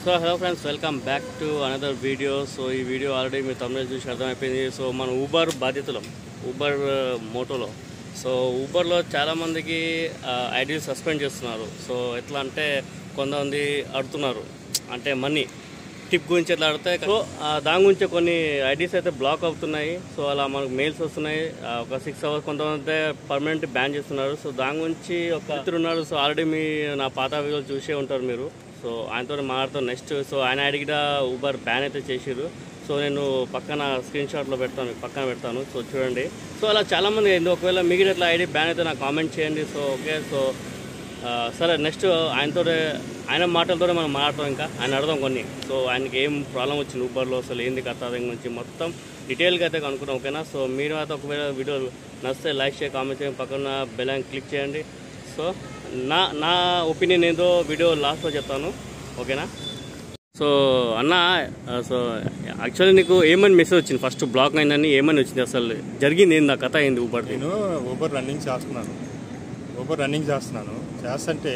So hello friends welcome back to another video so ఈ video already మీరు తమిళ చూసి అర్థమైపోయింది సో మన ఊబర్ బాధితులం ఊబర్ మోటోలో సో ఊబర్లో చాలామందికి ఐడీలు సస్పెండ్ చేస్తున్నారు సో ఎట్లా అంటే కొంతమంది అడుగుతున్నారు అంటే మనీ టిప్ గురించి ఎట్లా అడితే సో ఆ, దాని గురించి కొన్ని ఐడీస్ అయితే బ్లాక్ అవుతున్నాయి సో అలా మనకు మెయిల్స్ వస్తున్నాయి ఆ, ఒక సిక్స్ అవర్స్ కొంతమంది అయితే పర్మనెంట్ బ్యాన్ చేస్తున్నారు సో దాని గురించి ఒక మిత్రుడు ఉన్నాడు సో ఆల్రెడీ మీ నా పాత వీడియోలు చూసే ఉంటారు మీరు సో ఆయనతో మాట్లాడుతాం నెక్స్ట్ సో ఆయన ఐడి కూడా ఊబర్ బ్యాన్ అయితే చేసిర్రు సో నేను పక్కన స్క్రీన్ షాట్లో పెడతాను మీకు పక్కన పెడతాను సో చూడండి సో అలా చాలామంది ఏంది ఒకవేళ మిగిలిన ఎట్లా ఐడి బ్యాన్ అయితే నాకు కామెంట్ చేయండి సో ఓకే సో ఆ, సరే నెక్స్ట్ ఆయనతో ఆయన మాటలతోనే మనం మాట్లాడతాం ఇంకా ఆయన అడదాం కొన్ని సో ఆయనకి ఏం ప్రాబ్లం వచ్చింది ఊబర్లో అసలు ఏంది కథ దాని గురించి మొత్తం డీటెయిల్గా అయితే కనుక్కున్నాం ఓకేనా సో మీరు అయితే ఒకవేళ వీడియో నచ్చితే లైక్ చేయ కామెంట్ చేయండి పక్కన బెల్ ఐకాన్ క్లిక్ చేయండి సో నా నా ఒపీనియన్ ఏదో వీడియో లాస్ట్లో చెప్తాను ఓకేనా సో అన్న ఆ, సో యాక్చువల్లీ నీకు ఏమని మెసేజ్ వచ్చింది ఫస్ట్ బ్లాక్ అయిందని ఏమని వచ్చింది అసలు జరిగింది ఏంది ఆ కథ అయింది ఊబర్ది నేను ఊబర్ రన్నింగ్ చేస్తున్నాను ఊబర్ రన్నింగ్ చేస్తున్నాను చేస్తుంటే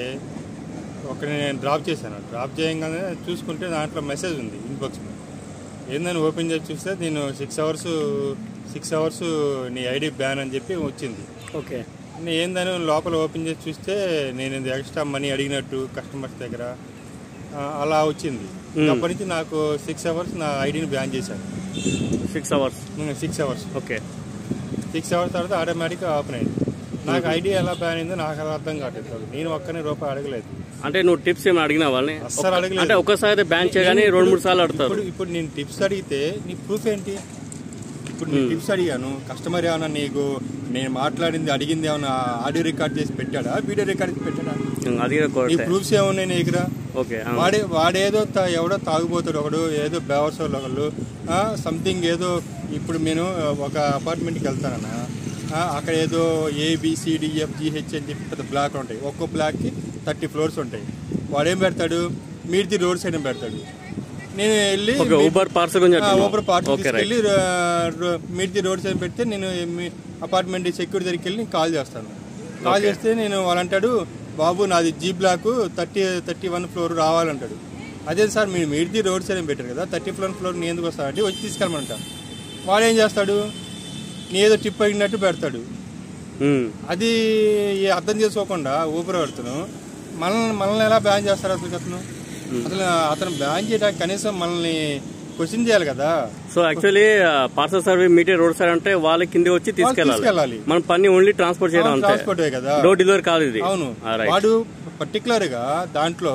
ఒక నేను డ్రాప్ చేశాను డ్రాప్ చేయగానే చూసుకుంటే దాంట్లో మెసేజ్ ఉంది ఇన్బాక్స్ మీద ఏందని ఓపెన్ చేసి చూస్తే నేను సిక్స్ అవర్స్ సిక్స్ అవర్స్ నీ ఐడి బ్యాన్ అని చెప్పి వచ్చింది ఓకే నేను ఏందని లోపల ఓపెన్ చేసి చూస్తే నేను ఇది ఎక్స్ట్రా మనీ అడిగినట్టు కస్టమర్స్ దగ్గర ఆ, అలా వచ్చింది అప్పటి నుంచి నాకు సిక్స్ అవర్స్ నా ఐడిని బ్యాన్ చేశాను six hours six hours okay six hours తర్వాత ఆటోమేటిక్గా ఓపెన్ అయింది నాకు ఐడియా ఎలా బ్యాన్ అయిందో నాకు అలా అర్థం కావట్లేదు నేను ఒక్కనే రూపాయి అడగలేదు అంటే నువ్వు టిప్స్ ఏమైనా అడిగినా వాళ్ళని అస్సలు అడగలేదు. అంటే ఒక్కసారి అయితే బ్యాన్ చేయగానే రెండు మూడు సార్లు అడుగుతారు ఇప్పుడు ఇప్పుడు నేను టిప్స్ అడిగితే నీ ప్రూఫ్ ఏంటి ఇప్పుడు నేను టిప్స్ అడిగాను కస్టమర్ ఏమైనా నీకు నేను మాట్లాడింది అడిగింది ఏమైనా ఆడియో రికార్డ్ చేసి పెట్టాడా వీడియో రికార్డ్ చేసి పెట్టాడా అది కూడా నీ కొడితే ప్రూఫ్స్ ఏమున్నాయి నీ దగ్గర ఓకే ఆ. వాడే వాడేదో తా- ఎవడో తాగుబోతాడు ఒకడు ఏదో బేవర్స్ వాళ్ళు ఒకళ్ళు సంథింగ్ ఏదో ఇప్పుడు నేను ఒక అపార్ట్మెంట్కి వెళ్తానన్నా ఆ, అక్కడ ఏదో ఏబిసిడిఎఫ్ జిహెచ్ అని చెప్పి పెద్ద బ్లాక్ ఉంటాయి ఒక్కో బ్లాక్కి థర్టీ ఫ్లోర్స్ ఉంటాయి వాడేం పెడతాడు మీది రోడ్ సైడ్ ఏం పెడతాడు నేను వెళ్ళి ఓకే ఊబర్ పార్సల్ గురించి అంటున్నావు. ఊబర్ పార్టీ ఓకే రైట్ తీసుకెళ్ళి మీది రోడ్ సైడ్ పెడితే నేను మీ అపార్ట్మెంట్ సెక్యూరిటీ దగ్గరికి వెళ్ళి నేను కాల్ చేస్తాను కాల్ చేస్తే నేను వాళ్ళు అంటాడు బాబు నాది G block thirty thirty one floor రావాలంటాడు అదే సార్ మీరు మీది రోడ్ సైడ్ ఏం పెట్టారు కదా థర్టీ ఫ్లోర్ ఫ్లోర్ నేను ఎందుకు వస్తానంటే వచ్చి తీసుకెళ్ళమంట వాడు ఏం చేస్తాడు నీ ఏదో టిప్ అడిగినట్టు పెడతాడు ఉమ్. అది అర్థం చేసుకోకుండా ఊపిరి పడుతున్నాను మనల్ని మనల్ని ఎలా బ్యాన్ చేస్తారు అసలు అతను అసలు అతను బ్యాన్ చేయడానికి కనీసం మనల్ని క్వశ్చన్ చేయాలి కదా సో యాక్చువల్లీ పార్సల్ సర్వీస్ మీటే రోడ్ సైడ్ అంటే వాళ్ళ కింద వచ్చి తీసుకెళ్ళాలి తీసుకెళ్ళాలి మన పని ఓన్లీ ట్రాన్స్పోర్ట్ చేయడం అంతే ట్రాన్స్పోర్ట్ కదా డోర్ డెలివరీ కాదు ఇది అవును ఆ, రైట్ వాడు పర్టికులర్ గా దాంట్లో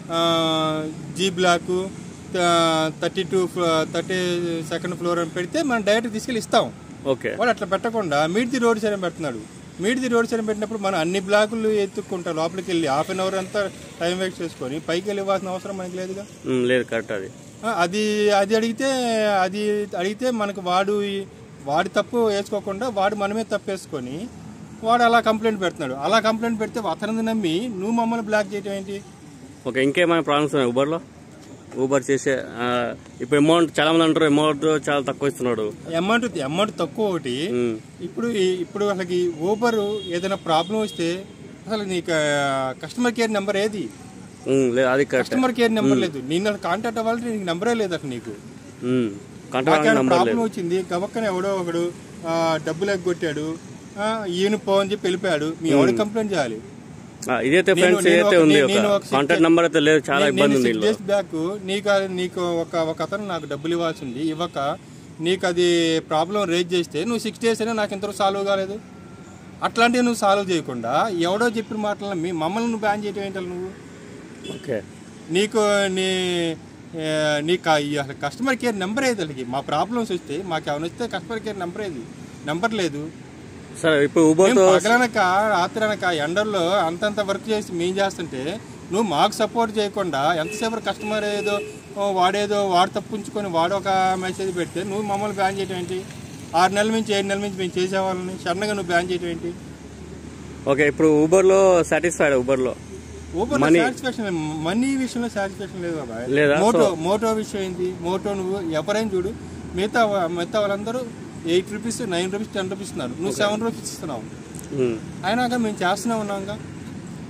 G block thirty two thirty second floor అని పెడితే మనం డైరెక్ట్ తీసుకెళ్ళి ఇస్తాం ఓకే వాడు అట్లా పెట్టకుండా మీడిది రోడ్ సైడ్ పెడుతున్నాడు మీడిది రోడ్ సైడ్ పెట్టినప్పుడు మనం అన్ని బ్లాకులు ఎత్తుక్కుంటాం లోపలికి వెళ్ళి హాఫ్ అన్ అవర్ అంతా టైం వేస్ట్ చేసుకొని పైకి వెళ్ళి ఇవ్వాల్సిన అవసరం మనకి లేదుగా ఉమ్, లేదు కరెక్ట్ అది ఆ, అది అది అడిగితే అది అడిగితే మనకు వాడు ఈ- వాడి తప్పు వేసుకోకుండా వాడు మనమే తప్పు వేసుకొని వాడు అలా కంప్లైంట్ పెడుతున్నాడు అలా కంప్లైంట్ పెడితే అతనిని నమ్మి నువ్వు మమ్మల్ని బ్లాక్ చేయడం ఏంటి ఓకే ఇంకేమైనా ప్రాబ్లమ్స్ ఉన్నాయి ఊబర్లో ఊబర్ చేసే ఆ, ఇప్పుడు అమౌంట్ చాలా మంది అంటారు అమౌంట్ చాలా తక్కువ ఇస్తున్నాడు అమౌంట్ అమౌంట్ తక్కువ ఒకటి ఉమ్, ఇప్పుడు ఈ- ఇప్పుడు అసలు ఊబర్ ఏదైనా ప్రాబ్లం వస్తే అసలు నీకు కస్టమర్ కేర్ నెంబర్ ఏది ఉమ్, లేదు అది కరెక్ట్ కస్టమర్ కేర్ నెంబర్ లేదు నిన్న కాంటాక్ట్ అవ్వాలంటే నీకు నెంబరే లేదు అసలు నీకు కాంట్రాక్ట్ నాకేమైనా నంబర్ ప్రాబ్లం లేదు వచ్చింది గబక్కన ఎవడో ఒకడు ఆ, డబ్బులు ఎగ్గొట్టాడు ఆ, ఈయన పో అని చెప్పి వెళ్ళిపోయాడు మీ ఎవడు కంప్లైంట్ చేయాలి ఆ, ఇదైతే ఫ్రెండ్స్ నేను ఇదైతే ఒక- ఉంది నేను- ఒక నేను ఒక కాంటాక్ట్ నంబర్ అయితే లేదు చాలా నేను- ఇబ్బంది నేను ఉంది సిక్స్ ఇందులో డేస్ బ్యాక్ నీకు నీకు ఒక ఒక అతను నాకు డబ్బులు ఇవ్వాల్సి ఉంది ఇవ్వక నీకు అది ప్రాబ్లం రేజ్ చేస్తే నువ్వు సిక్స్ డేస్ అయినా నాకు ఇంతవరకు సాల్వ్ కాలేదు అట్లాంటివి నువ్వు సాల్వ్ చేయకుండా ఎవడో చెప్పిన మాటలను మీ మమ్మల్ని నువ్వు బ్యాన్ చేయటం ఏంటి నువ్వు ఓకే నీకు నీ ఆ, నీకు ఆ- ఈ అసలు కస్టమర్ కేర్ నెంబర్ ఏది వాళ్ళకి మా ప్రాబ్లమ్స్ వస్తే మాకు ఏమైనా వస్తే కస్టమర్ కేర్ నెంబర్ ఏది నెంబర్ లేదు సరే ఇప్పుడు ఊబర్ మేము పగలనక రాత్రనక ఎండల్లో అంతంత వర్క్ చేసి మేము చేస్తుంటే నువ్వు మాకు సపోర్ట్ చేయకుండా ఎంతసేపు కస్టమర్ ఏదో ఓ, వాడేదో వాడు తప్పించుకొని వాడు ఒక మెసేజ్ పెడితే నువ్వు మమ్మల్ని బ్యాన్ చేయడం ఏంటి ఆరు నెలల నుంచి ఏడు నెలల నుంచి మేము చేసేవాళ్ళని సడన్గా నువ్వు బ్యాన్ చేయడం ఏంటి ఓకే ఇప్పుడు ఊబర్లో సాటిస్ఫైడ్ ఊబర్లో ఊబర్ సాటిస్ఫాక్షన్ మనీ విషయంలో సాటిస్ఫాక్షన్ లేదు బాబాయ్ లేదా? మోటో మోటో విషయం ఏంటి మోటో నువ్వు ఎవరైనా చూడు మిగతా వా- మిగతా వాళ్ళందరూ eight rupees nine rupees ten rupees ఇస్తున్నారు నువ్వు సెవెన్ రూపీస్ ఇస్తున్నావు ఉమ్, అయినాక మేము చేస్తూనే ఉన్నాంగా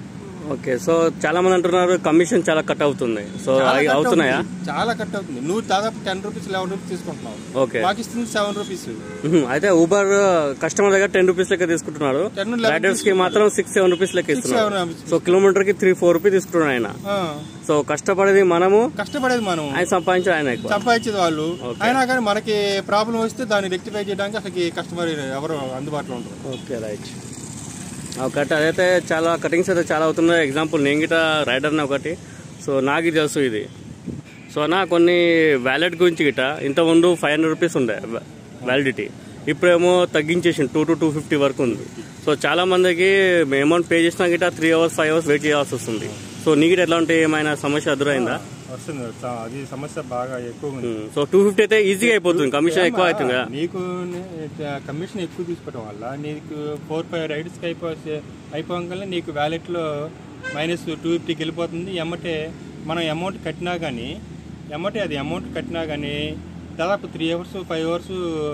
ఓకే సో చాలా మంది అంటున్నారు కమిషన్ చాలా కట్ అవుతుంది సో చాలా అవి కట్ అవుతున్నాయా అవుతుంది. చాలా కట్ అవుతుంది నువ్వు దాదాపు టెన్ రూపీస్ లెవెన్ రూపీస్ తీసుకుంటున్నావు ఓకే మాకు ఇస్తుంది సెవెన్ రూపీస్ మ్మ్. అయితే ఊబర్ కస్టమర్ దగ్గర టెన్ రూపీస్ లెక్క తీసుకుంటున్నాడు 10 11 రైడర్స్ కి మాత్రం సిక్స్ సెవెన్ రూపీస్ లెక్క ఇస్తున్నాడు సెవెన్ రూపీస్ సో కిలోమీటర్ కి త్రీ ఫోర్ రూపీస్ తీసుకుంటున్నాడు ఆయన ఆ, సో కష్టపడేది మనము కష్టపడేది మనం ఆయన సంపాదించే ఆయన ఎక్కువ సంపాదించేది వాళ్ళు Okay. అయినా కానీ మనకి ప్రాబ్లం వస్తే దాన్ని రెక్టిఫై చేయడానికి అసలు కస్టమర్ ఎవరు అందుబాటులో ఉంటారు ఓకే రైట్ ఒకటి అదైతే చాలా కటింగ్స్ అయితే చాలా అవుతున్నాయి ఎగ్జాంపుల్ నేను గిట రైడర్ని ఒకటి సో నాకు ఇది తెలుసు ఇది సో నా కొన్ని వ్యాలెట్ గురించి గిట ఇంతకుముందు ఫైవ్ హండ్రెడ్ రూపీస్ ఉండే వ్యాలిడిటీ ఇప్పుడేమో తగ్గించేసింది టూ టు టూ ఫిఫ్టీ వరకు ఉంది సో చాలా మందికి అమౌంట్ పే చేసినా గిట three hours five hours wait చేయాల్సి వస్తుంది సో నీకు గిట ఎలాంటి ఏమైనా సమస్య ఎదురైందా వస్తుంది స- అది సమస్య బాగా ఎక్కువ ఉంది సో టూ ఫిఫ్టీ అయితే ఈజీగా అయిపోతుంది కమిషన్ ఎక్కువ అవుతుంది కదా నీకు నే- కమిషన్ ఎక్కువ తీసుకోవడం వల్ల నీకు ఫోర్ ఫైవ్ రైడ్స్కి అయిపోతే అయిపోగానే నీకు వ్యాలెట్లో మైనస్ టూ ఫిఫ్టీకి వెళ్ళిపోతుంది ఎమ్మటే మనం అమౌంట్ కట్టినా కానీ ఎమ్మటే అది అమౌంట్ కట్టినా కానీ దాదాపు త్రీ అవర్స్ ఫైవ్ అవర్స్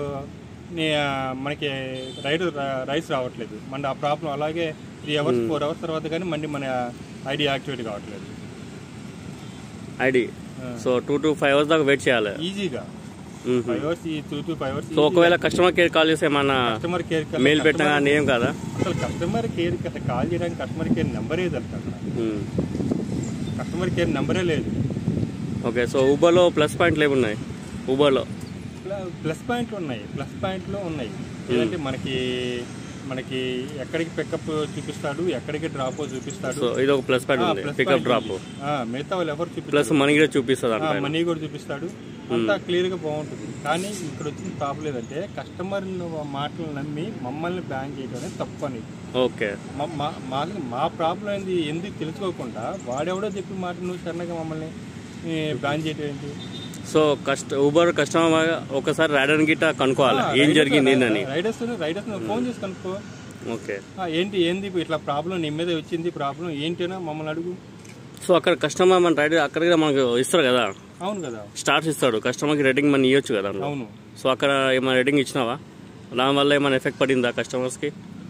మనకి రైడ్ రైడ్స్ రావట్లేదు మన ఆ ప్రాబ్లం అలాగే త్రీ అవర్స్ ఫోర్ అవర్స్ తర్వాత కానీ మళ్ళీ మన ఐడి యాక్టివేట్ కావట్లేదు ID so two to five hours దాకా వెయిట్ చేయాలి ఈజీగా మ్మ్. ఫైవ్ అవర్స్ ఈ two two five hours so ఒకవేళ కస్టమర్ కేర్ కాల్ చేస్తే ఏమన్నా కస్టమర్ కేర్ మెయిల్ పెట్టినా కానీ ఏం కాదా అసలు కస్టమర్ కేర్ కి అసలు కాల్ చేయడానికి కస్టమర్ కేర్ నెంబరే లేదు అక్కడ మ్మ్. కస్టమర్ కేర్ నెంబరే లేదు ఓకే సో ఊబర్లో ప్లస్ పాయింట్లు ఏమున్నాయి ఊబర్లో ప్ల- ప్లస్ పాయింట్లు ఉన్నాయి ప్లస్ పాయింట్లు ఉన్నాయి ఏదంటే మనకి మనకి ఎక్కడికి పికప్ చూపిస్తాడు ఎక్కడికి డ్రాప్ చూపిస్తాడు సో ఇది ఒక ప్లస్ పాయింట్ ఆ, ఉంది ప్లస్ పికప్ పాయింట్ డ్రాప్ ఉంది. ఆ, మిగతా వాళ్ళు ఎవరు ప్లస్ చూపిస్తారు మనీ కూడా చూపిస్తుంది అంట మనీ కూడా చూపిస్తాడు అంతా క్లియర్ గా బాగుంటుంది కానీ ఇక్కడ వచ్చిన ప్రాబ్లం ఏదంటే కస్టమర్ మాటలు నమ్మి మమ్మల్ని బ్యాన్ చేయడం అనేది తప్పు అనేది ఓకే మా మా- మా మా ప్రాబ్లం ఏంది ఎందుకు తెలుసుకోకుండా వాడెవడో చెప్పి మాట నువ్వు సన్నగా మమ్మల్ని ఈ, బ్యాన్ చేయటం ఏంటి సో కష్ట ఊబర్ కస్టమర్ ఒకసారి రైడర్ గిట్ట కనుక్కోవాలి ఏం జరిగింది ఏందని రైడర్స్ రైడర్స్ ఫోన్ చేసి కనుక్కో ఓకే ఆ, ఏంటి ఏంది ఇట్లా ప్రాబ్లం నీ మీద వచ్చింది ప్రాబ్లం ఏంటైనా మమ్మల్ని అడుగు సో అక్కడ కస్టమర్ మన రైడర్ అక్కడ కూడా మనకు ఇస్తారు కదా అవును కదా స్టార్స్ ఇస్తాడు కస్టమర్కి రేటింగ్ మనం ఇవ్వచ్చు కదా అందులో. అవును సో అక్కడ ఏమైనా రేటింగ్ ఇచ్చినావా దానివల్ల ఏమైనా ఎఫెక్ట్ పడిందా కస్టమర్స్కి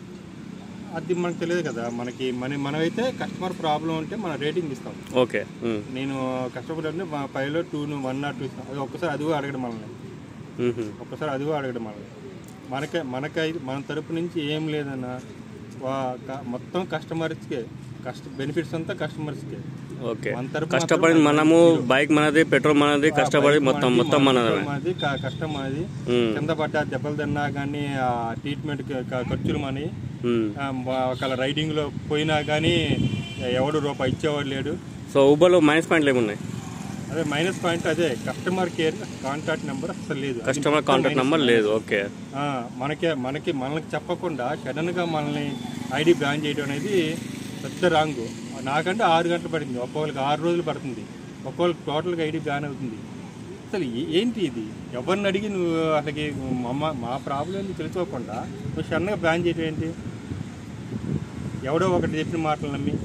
అది మనకు తెలియదు కదా మనకి మన మనమైతే కస్టమర్ ప్రాబ్లం ఉంటే మన రేటింగ్ ఇస్తాం ఓకే మ్మ్. నేను కస్టమర్ అంటే మా ఫైవ్లో టూ వన్ నాట్ టూ ఇస్తాం అది ఒక్కసారి అది కూడా అడగడం మనల్ని మ్మ్. ఒక్కసారి అది కూడా అడగడం మనల్ని మనకే మనకై మన తరపు నుంచి ఏం లేదన్న వా క- మొత్తం కస్టమర్స్కే కష్ట బెనిఫిట్స్ అంతా కస్టమర్స్కే ఓకే మన తరపు కష్టపడి మనము బైక్ మనది పెట్రోల్ మనది కష్టపడి మొత్తం మొత్తం మనదే మనది క- కష్టం మనది మ్మ్. కింద పడ్డ దెబ్బలు తిన్నా కానీ ఆ ట్రీట్మెంట్ ఖర్చులు మనవి మ్మ్. ఆ, వా- ఒకవేళ రైడింగ్లో పోయినా కానీ ఎవడు రూపాయి ఇచ్చేవాడు లేడు సో ఊబర్లో మైనస్ పాయింట్లు ఏమున్నాయి అదే మైనస్ పాయింట్ అదే కస్టమర్ కేర్ కాంటాక్ట్ నెంబర్ అసలు లేదు అది కస్టమర్ కాంటాక్ట్ నెంబర్ లేదు ఓకే ఆ, మనకే మనకి మనకి చెప్పకుండా సడన్గా మనల్ని ఐడి బ్యాన్ చేయడం అనేది పెద్ద రాంగ్ నాకంటే ఆరు గంటలు పడింది ఒక్కొక్కరికి ఆరు రోజులు పడుతుంది ఒక్కొక్కరికి టోటల్గా ఐడి బ్యాన్ అవుతుంది అసలు ఏ- ఏంటి ఇది ఎవరిని అడిగి నువ్వు అసలుకి మా మా ప్రాబ్లం ఏంటి తెలుసుకోకుండా నువ్వు సడన్గా బ్యాన్ చేయడం ఏంటి ఎవడో ఒకటి చెప్పిన మాటలు నమ్మి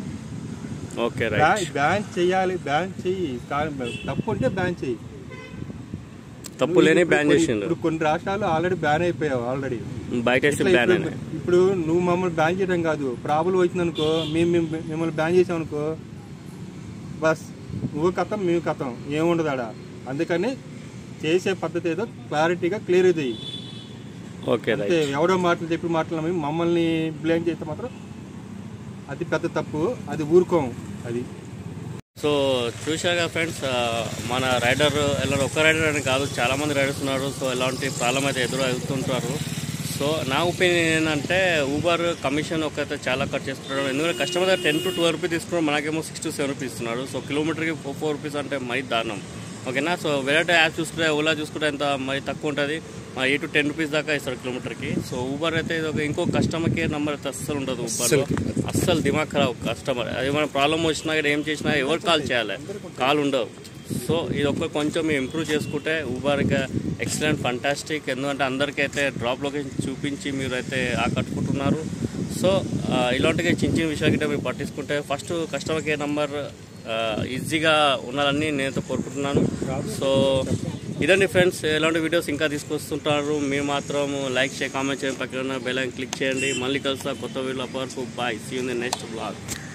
ఓకే రైట్ బ్యాన్ బ్యాన్ చేయాలి బ్యాన్ చెయ్యి కానీ తప్పు ఉంటే బ్యాన్ చెయ్యి తప్పు లేని ఇప్పుడు బ్యాన్ కొన్ని- చేసిండు ఇప్పుడు కొన్ని రాష్ట్రాలు ఆల్రెడీ బ్యాన్ అయిపోయావు ఆల్రెడీ బయట వేసి ఇట్లా బ్యాన్ ఇప్పుడు- ఇప్పుడు నువ్వు మమ్మల్ని బ్యాన్ చేయడం కాదు ప్రాబ్లం వచ్చిందనుకో మేము మేము- మిమ్మల్ని బ్యాన్ చేసామనుకో బస్ నువ్వు కథం మేము కథం ఏముండదు ఆడ అందుకని చేసే పద్ధతి ఏదో క్లారిటీగా క్లియర్ ఇది ఓకే రైట్ అంతే ఎవడో మాటలు చెప్పి మాటలు నమ్మి మమ్మల్ని బ్లేమ్ చేస్తే మాత్రం అది పెద్ద తప్పు అది ఊరుకోం అది సో చూశాగా ఫ్రెండ్స్ ఆ, మన రైడర్ ఎలా ఒక రైడర్ అని కాదు చాలా మంది రైడర్స్ ఉన్నారు సో ఎలాంటి ప్రాబ్లం అయితే ఎదురు అవుతుంటారు సో నా ఒపీనియన్ ఏంటంటే ఊబర్ కమిషన్ ఒకైతే చాలా కట్ చేస్తున్నాడు ఎందుకంటే కస్టమర్ దగ్గర టెన్ టు ట్వెల్వ్ రూపీస్ తీసుకున్నాడు మనకేమో సిక్స్ టు సెవెన్ రూపీస్ ఇస్తున్నాడు సో కిలోమీటర్కి ఫోర్ ఫోర్ రూపీస్ అంటే మరీ దారుణం ఓకేనా సో వేరే యాప్ చూసుకుంటే ఓలా చూసుకుంటే ఎంత మరి తక్కువ ఉంటుంది ఎయిట్ టు టెన్ రూపీస్ దాకా ఇస్తారు కిలోమీటర్కి సో ఊబర్ అయితే ఇది ఒక ఇంకో కస్టమర్ కేర్ నెంబర్ అయితే అస్సలు ఉండదు ఊబర్లో అస్సలు దిమాగ్ ఖరాబ్ కస్టమర్ ఏమైనా ప్రాబ్లం వచ్చినా కూడా ఏం చేసినా ఎవరు కాల్ చేయాలి కాల్ ఉండవు సో ఇది ఒక కొంచెం మేము ఇంప్రూవ్ చేసుకుంటే ఊబర్ ఇక ఎక్సలెంట్ ఫంటాస్టిక్ ఎందుకంటే అందరికీ అయితే డ్రాప్ లొకేషన్ చూపించి మీరు అయితే ఆకట్టుకుంటున్నారు సో ఆ, ఇలాంటిగా చిన్న చిన్న విషయాలు గిట్ట మీరు పట్టించుకుంటే ఫస్ట్ కస్టమర్ కేర్ నంబర్ ఈజీగా ఉండాలని నేనైతే కోరుకుంటున్నాను సో ఇదండి ఫ్రెండ్స్ ఎలాంటి వీడియోస్ ఇంకా తీసుకొస్తుంటారు మీరు మాత్రం లైక్ చేయ కామెంట్ చేయండి పక్కన బెల్ క్లిక్ చేయండి మళ్ళీ కలుస్తా కొత్త వీడియో వరకు bye see in the next blog